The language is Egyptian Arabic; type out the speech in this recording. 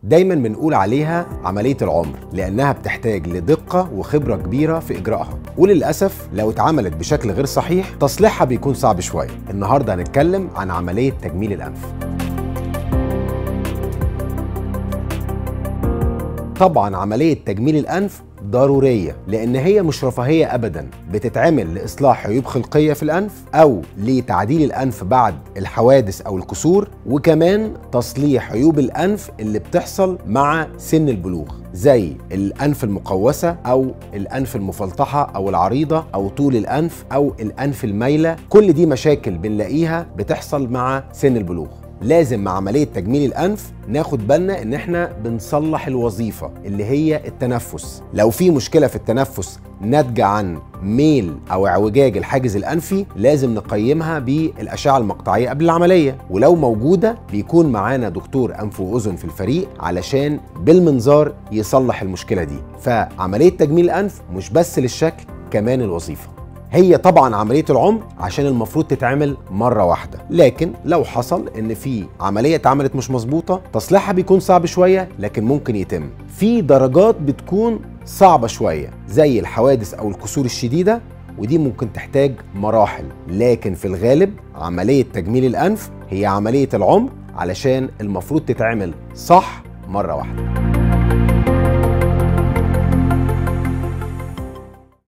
دايما بنقول عليها عملية العمر لأنها بتحتاج لدقة وخبرة كبيرة في إجرائها وللأسف لو اتعملت بشكل غير صحيح تصليحها بيكون صعب شوية النهاردة هنتكلم عن عملية تجميل الأنف طبعا عملية تجميل الأنف ضرورية لأن هي مش رفاهية أبدا بتتعمل لإصلاح عيوب خلقية في الأنف أو لتعديل الأنف بعد الحوادث أو الكسور وكمان تصليح عيوب الأنف اللي بتحصل مع سن البلوغ زي الأنف المقوسة أو الأنف المفلطحة أو العريضة أو طول الأنف أو الأنف المايلة كل دي مشاكل بنلاقيها بتحصل مع سن البلوغ لازم مع عملية تجميل الأنف ناخد بالنا إن إحنا بنصلح الوظيفة اللي هي التنفس لو في مشكلة في التنفس ناتجة عن ميل أو اعوجاج الحاجز الأنفي لازم نقيمها بالأشعة المقطعية قبل العملية ولو موجودة بيكون معانا دكتور أنف وأذن في الفريق علشان بالمنظار يصلح المشكلة دي فعملية تجميل الأنف مش بس للشكل كمان الوظيفة هي طبعا عملية العمر عشان المفروض تتعمل مرة واحدة لكن لو حصل ان في عملية اتعملت مش مظبوطة تصليحها بيكون صعب شوية لكن ممكن يتم في درجات بتكون صعبة شوية زي الحوادث او الكسور الشديدة ودي ممكن تحتاج مراحل لكن في الغالب عملية تجميل الأنف هي عملية العمر علشان المفروض تتعمل صح مرة واحدة